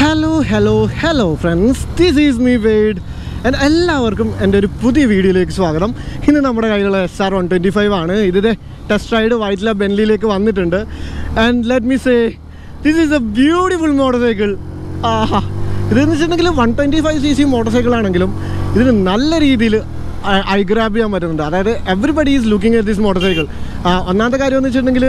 hello hello hello friends this is me Wade and എല്ലാവർക്കും എൻ്റെ ഒരു പുതിയ വീഡിയോയിലേക്ക് സ്വാഗതം ഇന്ന് നമ്മുടെ കയ്യിലുള്ള S R one twenty five ആണ് ഇതിൻ്റെ ടെസ്റ്റ് റൈഡ് വൈറ്റ്ല ബെൻലിയിലേക്ക് വന്നിട്ടുണ്ട് and let me say this is a beautiful motorcycle ആഹാ ഇതെന്ന് വെച്ചിട്ടുണ്ടെങ്കിൽ one twenty five C C motorcycle ആണെങ്കിലും ഇതിന് നല്ല രീതിയിൽ ഐ ഗ്രാബ് ചെയ്യാൻ പറ്റുന്നുണ്ട് അതായത് everybody is looking at this motorcycle ഒന്നാമത്തെ കാര്യം എന്ന് വെച്ചിട്ടുണ്ടെങ്കിൽ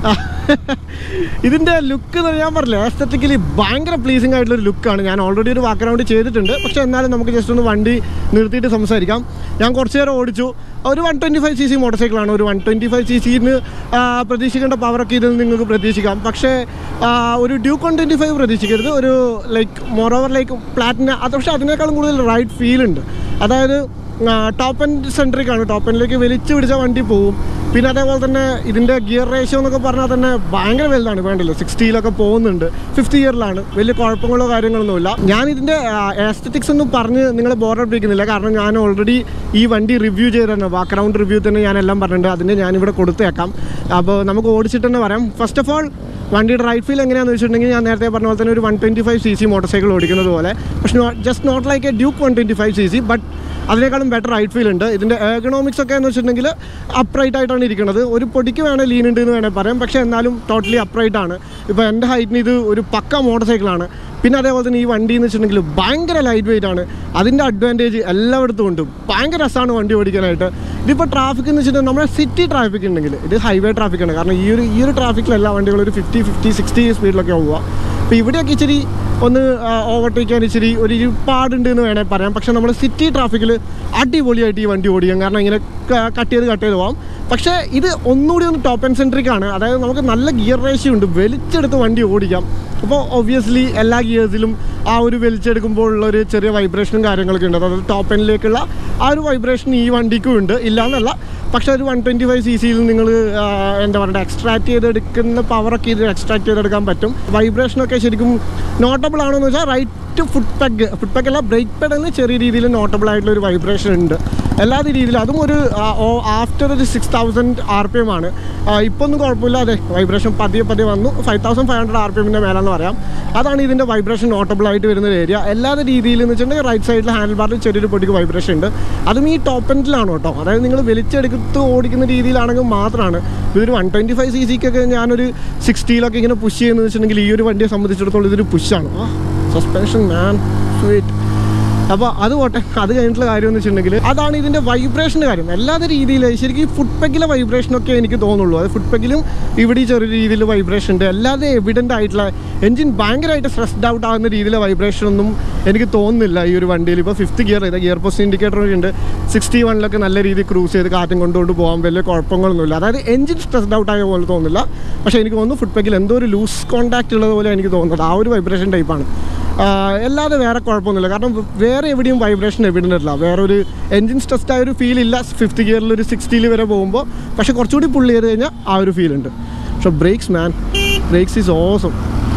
ഇതിൻ്റെ ലുക്ക് ഞാൻ പറഞ്ഞില്ല എസ്തറ്റിക്കലി ഭയങ്കര പ്ലീസിങ് ആയിട്ടുള്ളൊരു ലുക്കാണ് ഞാൻ ഓൾറെഡി ഒരു വാക്ക് റൗണ്ട് ചെയ്തിട്ടുണ്ട് പക്ഷേ എന്നാലും നമുക്ക് ജസ്റ്റ് ഒന്ന് വണ്ടി നിർത്തിയിട്ട് സംസാരിക്കാം ഞാൻ കുറച്ച് നേരം ഓടിച്ചു ഒരു one twenty five C C motor സൈക്കിളാണ് ഒരു വൺ ട്വൻറ്റി ഫൈവ് സി സിന്ന് പ്രതീക്ഷിക്കേണ്ട പവറൊക്കെ ഇതിൽ നിന്ന് നിങ്ങൾക്ക് പ്രതീക്ഷിക്കാം പക്ഷേ ആ, ഒരു ഡ്യൂക്ക് വൺ ട്വൻറ്റി ഫൈവ് പ്രതീക്ഷിക്കരുത് ഒരു ലൈക്ക് മോറോവർ ലൈക്ക് പ്ലാറ്റിന അത് പക്ഷേ അതിനേക്കാളും കൂടുതൽ റൈഡ് ഫീൽ ഉണ്ട് അതായത് ടോപ്പ് എൻഡ് സെൻട്രിക് ആണ് ടോപ്പ് എൻഡിലേക്ക് വലിച്ചു പിടിച്ച വണ്ടി പോവും പിന്നെ അതേപോലെ തന്നെ ഇതിൻ്റെ ഗിയർ റേഷ്യോ എന്നൊക്കെ പറഞ്ഞാൽ തന്നെ ഭയങ്കര വലുതാണ് വേണ്ടല്ലോ സിക്സ്റ്റിയിലൊക്കെ പോകുന്നുണ്ട് ഫിഫ്ത്ത് ഇയറിലാണ് വലിയ കുഴപ്പങ്ങളോ കാര്യങ്ങളൊന്നുമില്ല ഞാൻ ഇതിൻ്റെ എസ്തറ്റിക്സ് ഒന്നും പറഞ്ഞ് നിങ്ങളെ ബോറടിപ്പിക്കുന്നില്ല കാരണം ഞാൻ ഓൾറെഡി ഈ വണ്ടി റിവ്യൂ ചെയ്ത് തന്നെ ബാക്ക്ഗ്രൗണ്ട് റിവ്യൂ തന്നെ ഞാൻ എല്ലാം പറഞ്ഞിട്ടുണ്ട് അതിൻ്റെ ഞാനിവിടെ കൊടുത്തേക്കാം അപ്പോൾ നമുക്ക് ഓടിച്ചിട്ട് തന്നെ പറയാം ഫസ്റ്റ് ഓഫ് ഓൾ വണ്ടിയുടെ റൈറ്റ് ഫീൽ എങ്ങനെയാണെന്ന് വെച്ചിട്ടുണ്ടെങ്കിൽ ഞാൻ നേരത്തെ പറഞ്ഞ പോലെ തന്നെ ഒരു one twenty five C C motorcycle ഓടിക്കുന്നത് പോലെ പക്ഷേ just not like a Duke one twenty five C C but അതിനേക്കാളും ബെറ്റർ റൈറ്റ് ഫീൽ ഉണ്ട് ഇതിൻ്റെ എക്കണോമിക്സ് ഒക്കെ എന്ന് വെച്ചിട്ടുണ്ടെങ്കിൽ അപ്രൈറ്റ് ആയിട്ടാണ് ഇരിക്കുന്നത് ഒരു പൊടിക്ക് വേണേൽ ലീൻ ഉണ്ട് എന്ന് വേണേൽ പറയാം പക്ഷേ എന്നാലും ടോട്ടലി അപ്രൈറ്റ് ആണ് ഇപ്പോൾ എൻ്റെ ഹൈറ്റിന് ഇത് ഒരു പക്ക മോട്ടോർ സൈക്കിളാണ് പിന്നെ അതേപോലെ തന്നെ ഈ വണ്ടി എന്ന് വെച്ചിട്ടുണ്ടെങ്കിൽ ഭയങ്കര ലൈറ്റ് വെയിറ്റ് ആണ് അതിൻ്റെ അഡ്വാൻറ്റേജ് എല്ലായിടത്തും ഉണ്ട് ഭയങ്കര രസമാണ് വണ്ടി ഓടിക്കാനായിട്ട് ഇതിപ്പോൾ ട്രാഫിക് എന്ന് വെച്ചിട്ടുണ്ടെങ്കിൽ നമ്മുടെ സിറ്റി ട്രാഫിക് ഉണ്ടെങ്കിൽ ഇത് ഹൈവേ ട്രാഫിക്കാണ് കാരണം ഈ ഒരു ഈ ഒരു ട്രാഫിക്കിലെല്ലാ വണ്ടികളും ഒരു ഫിഫ്റ്റി ഫിഫ്റ്റി സിക്സ്റ്റി സ്പീഡിലൊക്കെ പോവുക അപ്പോൾ ഇവിടെയൊക്കെ ഇച്ചിരി ഒന്ന് ഓവർടേക്ക് ചെയ്യാൻ ഇച്ചിരി ഒരു ഇരുപാടുണ്ട് എന്ന് വേണേൽ പറയാം പക്ഷേ നമ്മൾ സിറ്റി ട്രാഫിക്കിൽ അടിപൊളിയായിട്ട് ഈ വണ്ടി ഓടിക്കാം കാരണം ഇങ്ങനെ കട്ട് ചെയ്ത് കട്ട് ചെയ്ത് പോകാം പക്ഷേ ഇത് ഒന്നുകൂടി ഒന്ന് ടോപ്പ് ആൻഡ് സെൻട്രിക് ആണ് അതായത് നമുക്ക് നല്ല ഗിയർ റേഷ്യോ ഉണ്ട് വലിച്ചെടുത്ത് വണ്ടി ഓടിക്കാം അപ്പോൾ ഒബ്വിയസ്ലി എല്ലാ ഗിയേഴ്സിലും ആ ഒരു വലിച്ചെടുക്കുമ്പോൾ ഉള്ള ഒരു ചെറിയ വൈബ്രേഷനും കാര്യങ്ങളൊക്കെ ഉണ്ട് അതായത് ടോപ്പ് എൻഡിലേക്കുള്ള ആ ഒരു വൈബ്രേഷൻ ഈ വണ്ടിക്കും ഉണ്ട് ഇല്ല എന്നല്ല പക്ഷേ ഒരു വൺ ട്വൻറ്റി ഫൈവ് സി സിയിൽ നിങ്ങൾ എന്താ പറയുക എക്സ്ട്രാക്ട് ചെയ്തെടുക്കുന്ന പവറൊക്കെ ഇത് എക്സ്ട്രാക്ട് ചെയ്തെടുക്കാൻ പറ്റും വൈബ്രേഷനൊക്കെ ശരിക്കും നോട്ടബിൾ ആണോ എന്ന് വെച്ചാൽ right foot peg foot peg അല്ല ബ്രേക്ക് പെഡലിന് ചെറിയ രീതിയിൽ നോട്ടബിൾ ആയിട്ടുള്ള ഒരു വൈബ്രേഷൻ ഉണ്ട് എല്ലാ രീതിയിലും അതും ഒരു ആഫ്റ്റർ ഒരു six thousand R P M ആണ് ഇപ്പോൾ ഒന്നും കുഴപ്പമില്ല അതെ വൈബ്രേഷൻ പതിയെ പതിയെ വന്നു five thousand five hundred R P എമ്മിൻ്റെ മേലെന്ന് പറയാം അതാണ് ഇതിൻ്റെ വൈബ്രേഷൻ നോട്ടബിൾ ആയിട്ട് വരുന്ന ഒരു ഏരിയ എല്ലാ രീതിയിലും എന്ന് വെച്ചിട്ടുണ്ടെങ്കിൽ റൈറ്റ് സൈഡിൽ ഹാൻഡിൽ ബാറിൽ ചെറിയൊരു പൊടിക്ക് വൈബ്രേഷൻ ഉണ്ട് അതും ഈ ടോപ്പ് എൻഡിലാണ് കേട്ടോ അതായത് നിങ്ങൾ വലിച്ചെടുത്ത് ഓടിക്കുന്ന രീതിയിലാണെങ്കിൽ മാത്രമാണ് ഇതൊരു വൺ ട്വൻറ്റി ഫൈവ് സി സിക്കൊക്കെ ഞാനൊരു സിക്സ്റ്റിയിലൊക്കെ ഇങ്ങനെ പുഷ് ചെയ്യുന്നത് വെച്ചിട്ടുണ്ടെങ്കിൽ ഈ ഒരു വണ്ടിയെ സംബന്ധിച്ചിടത്തോളം ഇതൊരു പുഷാണ് സസ്പെൻഷൻ മാൻ സ്വീറ്റ് അപ്പോൾ അത് പോട്ടെ അത് കഴിഞ്ഞിട്ടുള്ള കാര്യം എന്ന് വെച്ചിട്ടുണ്ടെങ്കിൽ അതാണ് ഇതിൻ്റെ വൈബ്രേഷൻ്റെ കാര്യം അല്ലാതെ രീതിയിൽ ശരിക്കും ഈ ഫുഡ് പെഗിലെ വൈബ്രേഷനൊക്കെ എനിക്ക് തോന്നുള്ളൂ അത് ഫുഡ് പെഗിലും ഇവിടെ ഈ ചെറിയ രീതിയിൽ വൈബ്രേഷൻ ഉണ്ട് അല്ലാതെ എവിഡൻ്റ് ആയിട്ടുള്ള എഞ്ചിൻ ഭയങ്കരമായിട്ട് സ്ട്രെസ്ഡ് ഔട്ട് ആകുന്ന രീതിയിലെ വൈബ്രേഷൻ ഒന്നും എനിക്ക് തോന്നുന്നില്ല ഈ ഒരു വണ്ടിയിൽ ഇപ്പോൾ ഫിഫ്ത്ത് ഗിയർ ചെയ്ത ഗിയർ പോസ്റ്റ് ഇൻഡിക്കേറ്റർ ഉണ്ട് സിക്സ്റ്റി വണ്ണിലൊക്കെ നല്ല രീതിയിൽ ക്രൂസ് ചെയ്ത് കാറ്റും കൊണ്ടുകൊണ്ട് പോകാൻ വലിയ കുഴപ്പങ്ങളൊന്നുമില്ല അതായത് എഞ്ചിൻ സ്ട്രെസ്ഡ് ഔട്ട് ആയ പോലെ തോന്നുന്നില്ല പക്ഷേ എനിക്ക് തോന്നുന്നു ഫുഡ് പെഗിൽ എന്തോ ഒരു ലൂസ് കോൺടാക്റ്റ് ഉള്ളത് പോലെ എനിക്ക് തോന്നുന്നത് ആ ഒരു വൈബ്രേഷൻ ടൈപ്പാണ് ആഹ് അല്ലാതെ വേറെ കുഴപ്പമൊന്നുമില്ല കാരണം വേറെ എവിടെയും വൈബ്രേഷൻ എവിഡൻ്റ് അല്ല വേറെ ഒരു എൻജിൻ സ്ട്രെസ്ഡ് ആയ ഒരു ഫീൽ ഇല്ല ഫിഫ്ത്ത് ഗിയറിൽ ഒരു സിക്സ്റ്റിയിൽ വരെ പോകുമ്പോൾ പക്ഷേ കുറച്ചുകൂടി പുള്ളി ചെയ്ത് കഴിഞ്ഞാൽ ആ ഒരു ഫീൽ ഉണ്ട് പക്ഷേ brakes man brakes is awesome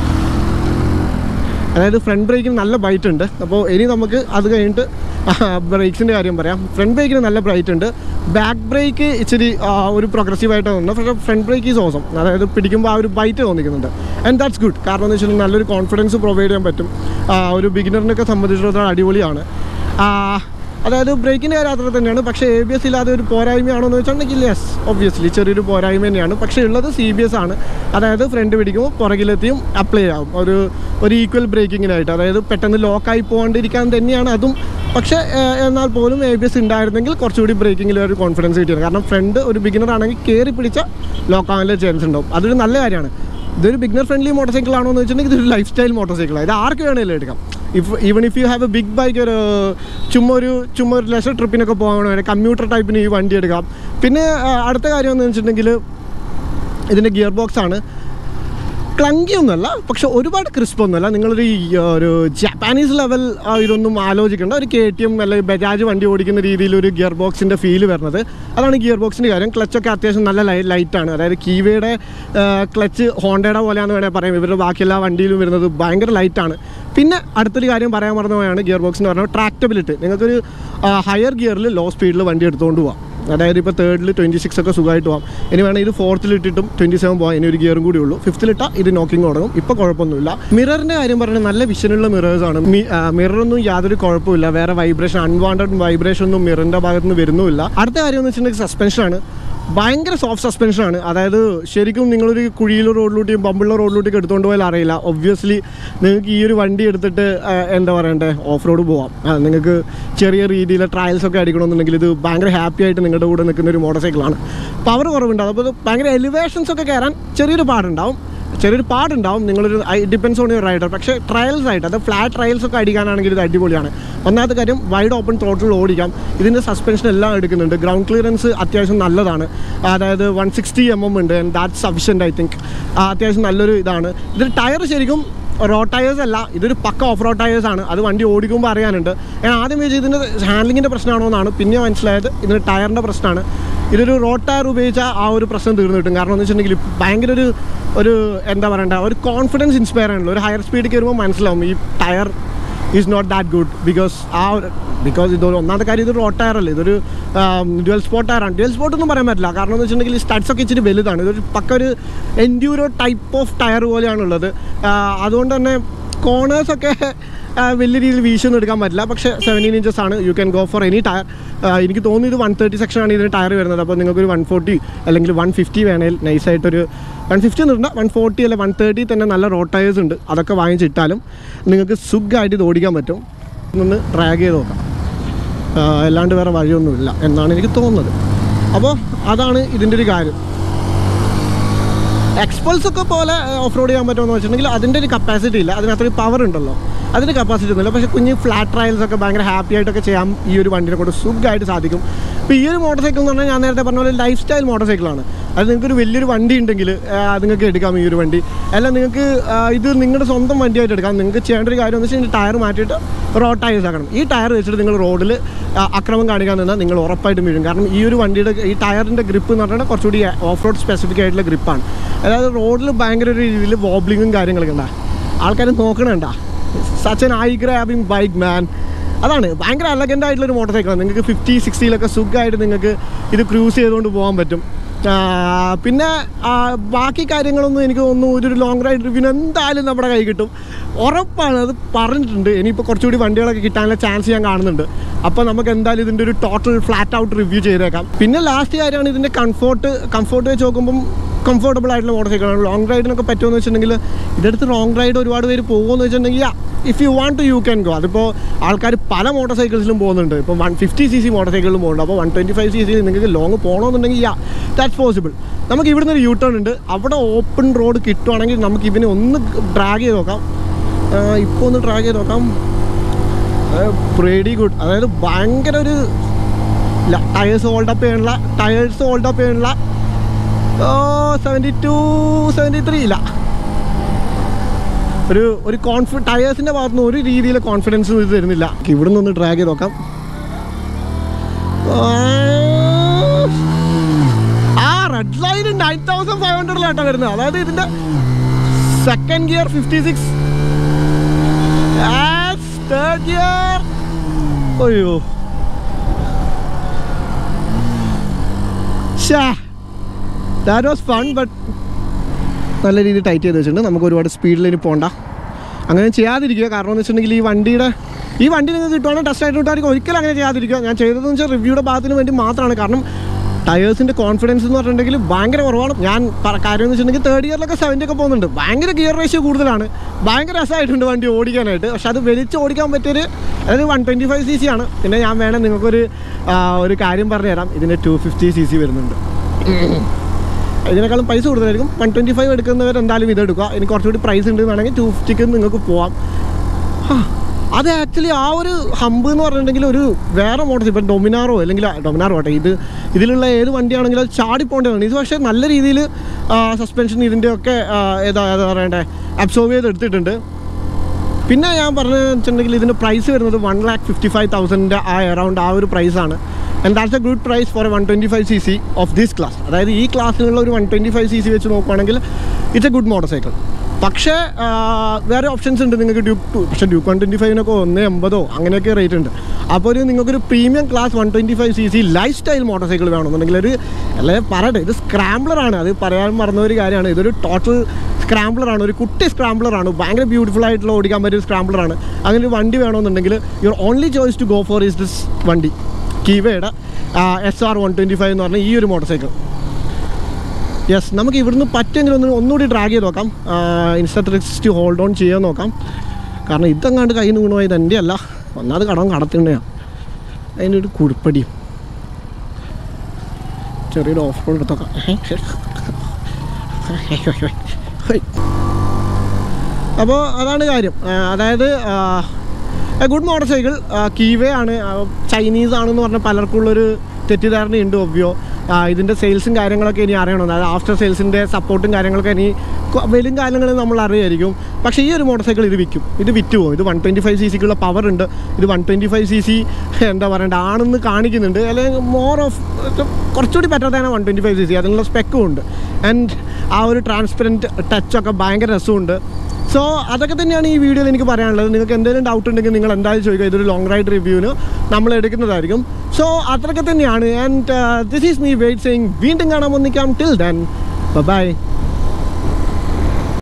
അതായത് ഫ്രണ്ട് ബ്രേക്കിന് നല്ല ബൈറ്റ് ഉണ്ട് അപ്പോൾ ഇനി നമുക്ക് അത് കഴിഞ്ഞിട്ട് ബ്രേക്സിൻ്റെ കാര്യം പറയാം ഫ്രണ്ട് ബ്രേക്കിന് നല്ല ബ്രൈറ്റ് ഉണ്ട് ബാക്ക് ബ്രേക്ക് ഇച്ചിരി ആ, ഒരു പ്രോഗ്രസീവായിട്ട് തോന്നുന്നു പക്ഷേ ഫ്രണ്ട് ബ്രേക്ക് ഈസ് ഓസം അതായത് പിടിക്കുമ്പോൾ ആ ഒരു ബൈറ്റ് തോന്നിക്കുന്നുണ്ട് ആൻഡ് ദാറ്റ്സ് ഗുഡ് കാരണം എന്ന് വെച്ചിട്ടുണ്ടെങ്കിൽ നല്ലൊരു കോൺഫിഡൻസ് പ്രൊവൈഡ് ചെയ്യാൻ പറ്റും ആ, ഒരു ബിഗിനറിനൊക്കെ സംബന്ധിച്ചിടത്തോളം അടിപൊളിയാണ് ആ, അതായത് ബ്രേക്കിൻ്റെ കാര്യം അത്ര തന്നെയാണ് പക്ഷേ എ ബി എസ് ഇല്ലാതെ ഒരു പോരായ്മയാണോ എന്ന് വെച്ചിട്ടുണ്ടെങ്കിൽ യെസ് ഒബ്വിയസ്ലി ചെറിയൊരു പോരായ്മ തന്നെയാണ് പക്ഷേ ഉള്ളത് സി ബി എസ് ആണ് അതായത് ഫ്രണ്ട് പിടിക്കുമ്പോൾ പുറകിലെത്തിയും അപ്ലൈ ആവും ഒരു ഒരു ഈക്വൽ ബ്രേക്കിങ്ങിനായിട്ട് അതായത് പെട്ടെന്ന് ലോക്കായി പോകാണ്ടിരിക്കാൻ തന്നെയാണ് അതും പക്ഷേ ഏഹ്, എന്നാൽ പോലും എ ബി എസ് ഉണ്ടായിരുന്നെങ്കിൽ കുറച്ചുകൂടി ബ്രേക്കിങ്ങിൽ ഒരു കോൺഫിഡൻസ് കിട്ടിയത് കാരണം ഫ്രണ്ട് ഒരു ബിഗിനർ ആണെങ്കിൽ കയറി പിടിച്ച ലോക്കാവാനുള്ള ചാൻസ് ഉണ്ടാവും അതൊരു നല്ല കാര്യമാണ് ഇതൊരു ബിഗിനർ ഫ്രണ്ട്ലി മോട്ടോർ സൈക്കിൾ ആണോ എന്ന് വെച്ചിട്ടുണ്ടെങ്കിൽ ഇതൊരു ലൈഫ് സ്റ്റൈൽ മോട്ടോർ സൈക്കിളാണ് ഇത് ആർക്ക് വേണമെങ്കിലും എടുക്കാം if even if you have a big bike ഒരു ചുമ്മാ ഒരു ചുമ്മാ ഒരു ലെഷർ ട്രിപ്പിനൊക്കെ പോകാൻ വേണമെങ്കിൽ കമ്പ്യൂട്ടർ ടൈപ്പിന് ഈ വണ്ടി എടുക്കാം പിന്നെ ആ, അടുത്ത കാര്യം എന്ന് വെച്ചിട്ടുണ്ടെങ്കിൽ ഇതിൻ്റെ ഗിയർ ബോക്സ് ആണ് ക്ലങ്കി ഒന്നുമല്ല പക്ഷെ ഒരുപാട് ക്രിസ്പ് ഒന്നുമല്ല നിങ്ങളൊരു ഈ, ആ, ഒരു ജാപ്പാനീസ് ലെവൽ ആ, ഇതൊന്നും ആലോചിക്കേണ്ട ഒരു കെ ടി എം അല്ലെങ്കിൽ ബജാജ് വണ്ടി ഓടിക്കുന്ന രീതിയിൽ ഒരു ഗിയർ ബോക്സിൻ്റെ ഫീൽ വരുന്നത് അതാണ് ഗിയർ ബോക്സിൻ്റെ കാര്യം ക്ലച്ചൊക്കെ അത്യാവശ്യം നല്ല ലൈ ലൈറ്റാണ് അതായത് കീവയുടെ ക്ലച്ച് ഹോണ്ടയുടെ പോലെയാണെന്ന് വേണേൽ പറയാം ഇവരുടെ ബാക്കി എല്ലാ വണ്ടിയിലും വരുന്നത് ഭയങ്കര ലൈറ്റാണ് പിന്നെ അടുത്തൊരു കാര്യം പറയാൻ മറന്നു പോയാണ് ഗിയർ ബോക്സ് എന്ന് പറഞ്ഞാൽ ട്രാക്റ്റബിലിറ്റി നിങ്ങൾക്കൊരു ഹയർ ഗിയറിൽ ലോ സ്പീഡിൽ വണ്ടി എടുത്തുകൊണ്ട് പോകാം അതായത് ഇപ്പോൾ തേർഡിൽ ട്വൻറ്റി സിക്സ് ഒക്കെ സുഖമായിട്ട് പോകാം ഇനി വേണമെങ്കിൽ ഇത് ഫോർത്തിൽ ഇട്ടിട്ടും ട്വൻറ്റി സെവൻ പോകാം ഇനി ഒരു ഗിയറും കൂടി ഉള്ളൂ ഫിഫ്ത്തിലിട്ടാൽ ഇത് നോക്കിങ് തുടങ്ങും ഇപ്പോൾ കുഴപ്പമൊന്നുമില്ല മിററിൻ്റെ കാര്യം പറഞ്ഞാൽ നല്ല വിഷനുള്ള മിറേഴ്സാണ് മിററൊന്നും യാതൊരു കുഴപ്പമില്ല വേറെ വൈബ്രേഷൻ അൺവാണ്ടഡ് വൈബ്രേഷൻ ഒന്നും മിററിൻ്റെ ഭാഗത്ത് നിന്ന് വരുന്നുമില്ല അടുത്ത കാര്യം എന്ന് വെച്ചിട്ടുണ്ടെങ്കിൽ സസ്പെൻഷനാണ് ഭയങ്കര സോഫ്റ്റ് സസ്പെൻഷനാണ് അതായത് ശരിക്കും നിങ്ങളൊരു കുഴിയിലോ റോഡിലൂടെയും ബമ്പുള്ള റോഡിലൂടെയൊക്കെ എടുത്തുകൊണ്ട് പോയാൽ അറിയില്ല ഒബ്വിയസ്ലി നിങ്ങൾക്ക് ഈ ഒരു വണ്ടി എടുത്തിട്ട് ആ, എന്താ പറയണ്ടേ ഓഫ് റോഡ് പോവാം ആ, നിങ്ങൾക്ക് ചെറിയ രീതിയിൽ ട്രയൽസ് ഒക്കെ അടിക്കണമെന്നുണ്ടെങ്കിൽ ഇത് ഭയങ്കര ഹാപ്പി ആയിട്ട് നിങ്ങളുടെ കൂടെ നിൽക്കുന്ന ഒരു മോട്ടോർ സൈക്കിളാണ് പവർ കുറവുണ്ടാവും അപ്പോൾ ഇത് ഭയങ്കര എലിവേഷൻസ് ഒക്കെ കയറാൻ ചെറിയൊരു പാടുണ്ടാവും ചെറിയൊരു പാടുണ്ടാവും നിങ്ങളൊരു ഡിപ്പെൻസ് ഓൺ യുവർ റൈഡർ പക്ഷേ ട്രയൽസ് ആയിട്ട് അത് ഫ്ലാറ്റ് ട്രയൽസ് ഒക്കെ അടിക്കാനാണെങ്കിൽ ഇത് അടിപൊളിയാണ് ഒന്നാമത്തെ കാര്യം വൈഡ് ഓപ്പൺ ടോട്ടൽ ഓടിക്കാം ഇതിൻ്റെ സസ്പെൻഷൻ എല്ലാം എടുക്കുന്നുണ്ട് ഗ്രൗണ്ട് ക്ലിയറൻസ് അത്യാവശ്യം നല്ലതാണ് അതായത് വൺ സിക്സ്റ്റി എം എം ഉണ്ട് and that sufficient I think അത്യാവശ്യം നല്ലൊരു ഇതാണ് ഇതിൽ ടയർ ശരിക്കും റോ ടയേഴ്സ് അല്ല ഇതൊരു പക്ക ഓഫ് റോഡ് ടയേഴ്സ് ആണ് അത് വണ്ടി ഓടിക്കുമ്പോൾ അറിയാനുണ്ട് ഞാൻ ആദ്യം വിചാരിച്ചത് ഇതിൻ്റെ ഹാൻഡ്ലിങ്ങിൻ്റെ പ്രശ്നമാണോ എന്നാണ് പിന്നെ മനസ്സിലായത് ഇതിന് ടയറിൻ്റെ പ്രശ്നമാണ് ഇതൊരു റോഡ് ടയർ ഉപയോഗിച്ചാൽ ആ ഒരു പ്രശ്നം തീർന്നു കിട്ടും കാരണം എന്ന് വെച്ചിട്ടുണ്ടെങ്കിൽ ഭയങ്കര ഒരു ഒരു എന്താ പറയണ്ട ഒരു കോൺഫിഡൻസ് ഇൻസ്പയർ ആണല്ലോ ഒരു ഹയർ സ്പീഡിൽ കയറുമ്പോൾ മനസ്സിലാവും ഈ tyre is not that good because ആ ഒരു ബിക്കോസ് ഇതൊരു ഒന്നാമത്തെ കാര്യം ഇതൊരു റോഡ് ടയർ അല്ലേ ഇതൊരു ഡ്യുവൽ സ്പോട്ട് ടയറാണ് ഡ്യുവൽ സ്പോട്ട് ഒന്നും പറയാൻ പറ്റില്ല കാരണം എന്ന് വെച്ചിട്ടുണ്ടെങ്കിൽ സ്റ്റഡ്സ് ഒക്കെ ഇച്ചിരി വലുതാണ് ഇതൊരു പക്ക ഒരു എൻഡ്യൂരോ ടൈപ്പ് ഓഫ് ടയർ പോലെയാണുള്ളത് ആ, അതുകൊണ്ട് തന്നെ കോണേഴ്സ് ഒക്കെ ആ, വലിയ രീതിയിൽ വീശൊന്നും എടുക്കാൻ പറ്റില്ല പക്ഷേ സെവൻറ്റീൻ ഇഞ്ചസ് ആണ് you can go for any tyre എനിക്ക് തോന്നുന്നു ഇത് വൺ തേർട്ടി സെക്ഷനാണ് ഇതിന് ടയർ വരുന്നത് അപ്പോൾ നിങ്ങൾക്ക് ഒരു വൺ ഫോർട്ടി അല്ലെങ്കിൽ വൺ ഫിഫ്റ്റി വേണേൽ നൈസായിട്ടൊരു വൺ ഫിഫ്റ്റി എന്ന് പറഞ്ഞാൽ വൺ ഫോർട്ടി അല്ലെ വൺ തേർട്ടി തന്നെ നല്ല റോഡ് ടയേഴ്സ് ഉണ്ട് അതൊക്കെ വാങ്ങിച്ചിട്ടാലും നിങ്ങൾക്ക് സുഖമായിട്ട് ഇത് ഓടിക്കാൻ പറ്റും ഒന്ന് ഡ്രാഗ് ചെയ്ത് നോക്കാം ആ, അല്ലാണ്ട് വേറെ വഴിയൊന്നുമില്ല എന്നാണ് എനിക്ക് തോന്നുന്നത് അപ്പോൾ അതാണ് ഇതിൻ്റെ ഒരു കാര്യം എക്സ്പൾസ് ഒക്കെ പോലെ ഓഫ് റോഡ് ചെയ്യാൻ പറ്റുമെന്ന് വെച്ചിട്ടുണ്ടെങ്കിൽ അതിൻ്റെ ഒരു കപ്പാസിറ്റി ഇല്ല അതിനത്രയും പവർ ഉണ്ടല്ലോ അതിന് കപ്പാസിറ്റി ഒന്നുമില്ല പക്ഷേ കുഞ്ഞ് ഫ്ലാറ്റ് ട്രയൽസ് ഒക്കെ ഭയങ്കര ഹാപ്പി ആയിട്ടൊക്കെ ചെയ്യാൻ ഈ ഒരു വണ്ടിനെ കൊണ്ട് സുഖമായിട്ട് സാധിക്കും ഇപ്പോൾ ഈ ഒരു മോട്ടോർ സൈക്കിൾ എന്ന് പറഞ്ഞാൽ ഞാൻ നേരത്തെ പറഞ്ഞ പോലെ ലൈഫ് സ്റ്റൈൽ മോട്ടോർ സൈക്കിളാണ് അത് നിങ്ങൾക്കൊരു വലിയൊരു വണ്ടി ഉണ്ടെങ്കിൽ അത് നിങ്ങൾക്ക് എടുക്കാം ഈ ഒരു വണ്ടി അല്ല നിങ്ങൾക്ക് ആ, ഇത് നിങ്ങളുടെ സ്വന്തം വണ്ടിയായിട്ട് എടുക്കാം നിങ്ങൾക്ക് ചെയ്യേണ്ട ഒരു കാര്യം എന്ന് വെച്ചാൽ ടയർ മാറ്റിയിട്ട് റോഡ് ടയേഴ്സ് ആക്കണം ഈ ടയർ വെച്ചിട്ട് നിങ്ങൾ റോഡിൽ അക്രമം കാണിക്കാൻ നിന്നാൽ നിങ്ങൾ ഉറപ്പായിട്ടും വീഴും കാരണം ഈ ഒരു വണ്ടിയുടെ ഈ ടയറിൻ്റെ ഗ്രിപ്പ് എന്ന് പറഞ്ഞാൽ കുറച്ചുകൂടി ഓഫ് റോഡ് സ്പെസിഫിക് ആയിട്ടുള്ള ഗ്രിപ്പാണ് അതായത് റോഡിൽ ഭയങ്കര ഒരു രീതിയിൽ വോബ്ലിങ്ങും കാര്യങ്ങളൊക്കെ ഉണ്ടാ ആൾക്കാർ നോക്കണണ്ട such an eye grabbing bike man അതാണ് ഭയങ്കര എലഗൻ്റ് ആയിട്ടുള്ള ഒരു മോട്ടോർ സൈക്കിളാണ് നിങ്ങൾക്ക് ഫിഫ്റ്റി സിക്സ്റ്റിയിലൊക്കെ സുഖമായിട്ട് നിങ്ങൾക്ക് ഇത് ക്രൂസ് ചെയ്തുകൊണ്ട് പോകാൻ പറ്റും ആ, പിന്നെ ആ, ബാക്കി കാര്യങ്ങളൊന്നും എനിക്ക് തോന്നുന്നു ഒരു ലോങ് റൈഡ് റിവ്യൂന് എന്തായാലും നമ്മുടെ കൈ കിട്ടും ഉറപ്പാണ് അത് പറഞ്ഞിട്ടുണ്ട് ഇനിയിപ്പോൾ കുറച്ചുകൂടി വണ്ടികളൊക്കെ കിട്ടാനുള്ള ചാൻസ് ഞാൻ കാണുന്നുണ്ട് അപ്പോൾ നമുക്ക് എന്തായാലും ഇതിൻ്റെ ഒരു ടോട്ടൽ ഫ്ലാറ്റ് ഔട്ട് റിവ്യൂ ചെയ്തേക്കാം പിന്നെ ലാസ്റ്റ് കാര്യമാണ് ഇതിൻ്റെ കംഫോർട്ട് കംഫോർട്ട് വെച്ച് നോക്കുമ്പം കംഫോർട്ടബിൾ ആയിട്ടുള്ള മോട്ടോർ സൈക്കിളാണ് ലോങ് റൈഡിനൊക്കെ പറ്റുമെന്ന് വെച്ചിട്ടുണ്ടെങ്കിൽ ഇതെടുത്ത് ലോങ് റൈഡ് ഒരുപാട് പേര് പോകുമെന്ന് വെച്ചിട്ടുണ്ടെങ്കിൽ if you want to you can go അതിപ്പോൾ ആൾക്കാർ പല മോട്ടോർ സൈക്കിൾസിലും പോകുന്നുണ്ട് ഇപ്പോൾ one fifty C C motor സൈക്കിളിലും പോകുന്നുണ്ട് അപ്പോൾ വൺ ട്വൻറ്റി ഫൈവ് സി സിയിൽ നിങ്ങൾക്ക് ലോങ് പോകണമെന്നുണ്ടെങ്കിൽ യാ ദാറ്റ്സ് പോസിബിൾ നമുക്ക് ഇവിടുന്ന് ഒരു യൂ ടേൺ ഉണ്ട് അവിടെ ഓപ്പൺ റോഡ് കിട്ടുവാണെങ്കിൽ നമുക്ക് ഇവനെ ഒന്ന് ഡ്രാഗ് ചെയ്ത് നോക്കാം ഇപ്പോൾ ഒന്ന് ഡ്രാഗ് ചെയ്ത് നോക്കാം പ്രീഡി ഗുഡ് അതായത് ഭയങ്കര ഒരു ടയേഴ്സ് ഹോൾഡ് അപ്പ് ചെയ്യാനുള്ള ടയേഴ്സ് ഹോൾഡ് അപ്പ് ചെയ്യാനുള്ള സെവൻറ്റി ടു സെവൻറ്റി ത്രീ ഇല്ല ഒരു ഒരു കോൺഫി ടയേഴ്സിൻ്റെ ഭാഗത്ത് നിന്ന് ഒരു രീതിയിലെ കോൺഫിഡൻസ് ഇത് തരുന്നില്ല ഇവിടെ നിന്ന് ഡ്രാഗ് ചെയ്ത് നോക്കാം ആ red line nine thousand five ഹൺഡ്രഡിലാട്ടോ വരുന്നത് അതായത് ഇതിൻ്റെ second gear fifty six third gear അയ്യോ ഷാ ദാറ്റ് വാസ് ഫൺ ബട്ട് നല്ല രീതിയിൽ ടൈറ്റ് ചെയ്ത് വെച്ചിട്ടുണ്ട് നമുക്ക് ഒരുപാട് സ്പീഡിൽ ഇനി പോകണ്ട അങ്ങനെ ചെയ്യാതിരിക്കുക കാരണം എന്ന് വെച്ചിട്ടുണ്ടെങ്കിൽ ഈ വണ്ടിയുടെ ഈ വണ്ടി നിങ്ങൾക്ക് കിട്ടുവാണെങ്കിൽ ടെസ്റ്റ് ആയിട്ട് കിട്ടുവാണെങ്കിൽ ഒരിക്കലും അങ്ങനെ ചെയ്യാതിരിക്കുക ഞാൻ ചെയ്തതെന്ന് വെച്ചാൽ റിവ്യൂയുടെ ഭാഗത്തിന് വേണ്ടി മാത്രമാണ് കാരണം ടയേഴ്സിൻ്റെ കോൺഫിഡൻസ് എന്ന് പറഞ്ഞിട്ടുണ്ടെങ്കിൽ ഭയങ്കര കുറവാണ് ഞാൻ പറ- കാര്യം എന്ന് വെച്ചിട്ടുണ്ടെങ്കിൽ തേർഡ് ഇയറിലൊക്കെ സെവൻറ്റി ഒക്കെ പോകുന്നുണ്ട് ഭയങ്കര ഗിയർ റേഷ്യോ കൂടുതലാണ് ഭയങ്കര രസമായിട്ടുണ്ട് വണ്ടി ഓടിക്കാനായിട്ട് പക്ഷെ അത് വലിച്ച് ഓടിക്കാൻ പറ്റിയൊരു അതായത് one twenty five C C ആണ് പിന്നെ ഞാൻ വേണം നിങ്ങൾക്കൊരു ആ, ഒരു കാര്യം പറഞ്ഞു തരാം ഇതിൻ്റെ ടു ഫിഫ്റ്റി സി സി വരുന്നുണ്ട് ഇതിനേക്കാളും പൈസ കൂടുതലായിരിക്കും വൺ ട്വൻറ്റി ഫൈവ് എടുക്കുന്നവർ എന്തായാലും ഇത് എടുക്കുക എനിക്ക് കുറച്ചുകൂടി പ്രൈസ് ഉണ്ട് എന്നാണെങ്കിൽ ടു ഫിഫ്റ്റിക്ക് നിങ്ങൾക്ക് പോവാം ഹാ, അത് ആക്ച്വലി ആ ഒരു ഹമ്പ് എന്ന് പറഞ്ഞിട്ടുണ്ടെങ്കിൽ ഒരു വേറെ മോഡൽ ഇപ്പം ഡൊമിനാറോ അല്ലെങ്കിൽ ഡൊമിനാറോ ആട്ടെ ഇത് ഇതിലുള്ള ഏത് വണ്ടിയാണെങ്കിലും അത് ചാടിപ്പോണ്ടതാണ് ഇത് പക്ഷേ നല്ല രീതിയിൽ സസ്പെൻഷൻ ഇതിൻ്റെ ഒക്കെ ഏതാ ഏതാ പറയണ്ടേ അബ്സോർവ് ചെയ്ത് എടുത്തിട്ടുണ്ട് പിന്നെ ഞാൻ പറഞ്ഞു വെച്ചിട്ടുണ്ടെങ്കിൽ ഇതിൻ്റെ പ്രൈസ് വരുന്നത് വൺ ലാക്ക് ഫിഫ്റ്റി ഫൈവ് തൗസൻഡിൻ്റെ ആ അറൗണ്ട് ആ ഒരു പ്രൈസാണ് and that's a good price for a one twenty five C C of this class അതായത് ഈ ക്ലാസ്സിലുള്ള ഒരു one twenty five C C വെച്ച് നോക്കുകയാണെങ്കിൽ it's a good motor motorcycle പക്ഷേ ആ, വേറെ ഓപ്ഷൻസ് ഉണ്ട് നിങ്ങൾക്ക് ഡ്യൂക്ക് ടു പക്ഷേ ഡ്യൂക്ക് വൺ ട്വൻറ്റി ഫൈവിനൊക്കെ ഒന്ന് എൺപതോ അങ്ങനെയൊക്കെ റേറ്റ് ഉണ്ട് അപ്പോൾ ഒരു നിങ്ങൾക്കൊരു premium class one twenty five C C lifestyle motorcycle വേണമെന്നുണ്ടെങ്കിൽ ഒരു അല്ലെ പറയട്ടെ ഇത് സ്ക്രാംബ്ലറാണ് അത് പറയാൻ മറന്ന ഒരു കാര്യമാണ് ഇതൊരു ടോട്ടൽ സ്ക്രാംബ്ലറാണ് ഒരു കുട്ടി സ്ക്രാംബ്ലറാണ് ഭയങ്കര ബ്യൂട്ടിഫുൾ ആയിട്ടുള്ള ഓടിക്കാൻ പറ്റിയ സ്ക്രാംബ്ലറാണ് അങ്ങനെ ഒരു വണ്ടി വേണമെന്നുണ്ടെങ്കിൽ your only choice to go for is this വണ്ടി കീവയുടെ S R one twenty five എന്ന് പറഞ്ഞ ഈ ഒരു മോട്ടോർ സൈക്കിൾ യെസ് നമുക്ക് ഇവിടുന്ന് പറ്റുമെങ്കിൽ ഒന്ന് ഒന്നുകൂടി ഡ്രാഗ് ചെയ്ത് നോക്കാം Insta three sixty hold on ചെയ്യാൻ നോക്കാം കാരണം ഇതങ്ങാണ്ട് കയ്യിൽ നിന്ന് വീണുപോയത് എൻ്റെ അല്ല ഒന്നാമത് കടം കടത്തിണ്ടാണ് അതിൻ്റെ ഒരു കുറിപ്പടിയും ചെറിയൊരു ഓഫ് റോഡ് എടുത്തോക്കാം അപ്പോൾ അതാണ് കാര്യം ആ, അതായത് ഗുഡ് മോട്ടോർ സൈക്കിൾ കീവേ ആണ് ചൈനീസ് ആണെന്ന് പറഞ്ഞ പലർക്കുള്ളൊരു തെറ്റിദ്ധാരണയുണ്ട് ഒബ്വിയോ ഇതിൻ്റെ സെയിൽസും കാര്യങ്ങളൊക്കെ ഇനി അറിയണം അതായത് ആഫ്റ്റർ സെയിൽസിൻ്റെ സപ്പോർട്ടും കാര്യങ്ങളൊക്കെ ഇനി കൊ- വരും കാലങ്ങളിൽ നമ്മൾ അറിയായിരിക്കും പക്ഷേ ഈ ഒരു മോട്ടോർ സൈക്കിൾ ഇത് വിൽക്കും ഇത് വിറ്റ് പോകും ഇത് വൺ ട്വൻറ്റി ഫൈവ് സി സിക്കുള്ള പവർ ഉണ്ട് ഇത് one twenty five C C എന്താ പറയണ്ട ആണെന്ന് കാണിക്കുന്നുണ്ട് അല്ലെങ്കിൽ മോർ ഓഫ് കുറച്ചുകൂടി ബെറ്റർ തന്നെ one twenty five C C അതിനുള്ള സ്പെക്കും ഉണ്ട് ആൻഡ് ആ ഒരു ട്രാൻസ്പെറൻറ്റ് ടച്ചൊക്കെ ഭയങ്കര രസമുണ്ട് സോ അതൊക്കെ തന്നെയാണ് ഈ വീഡിയോയിൽ എനിക്ക് പറയാനുള്ളത് നിങ്ങൾക്ക് എന്തെങ്കിലും ഡൗട്ട് ഉണ്ടെങ്കിൽ നിങ്ങൾ എന്തായാലും ചോദിക്കുക ഇതൊരു ലോങ് റൈഡ് റിവ്യൂവിന് നമ്മൾ എടുക്കുന്നതായിരിക്കും സോ അത്രയൊക്കെ തന്നെയാണ് and this is me wait saying വീണ്ടും കാണാൻ ഒന്നിക്കാം ടിൽ ദൻ ബൈ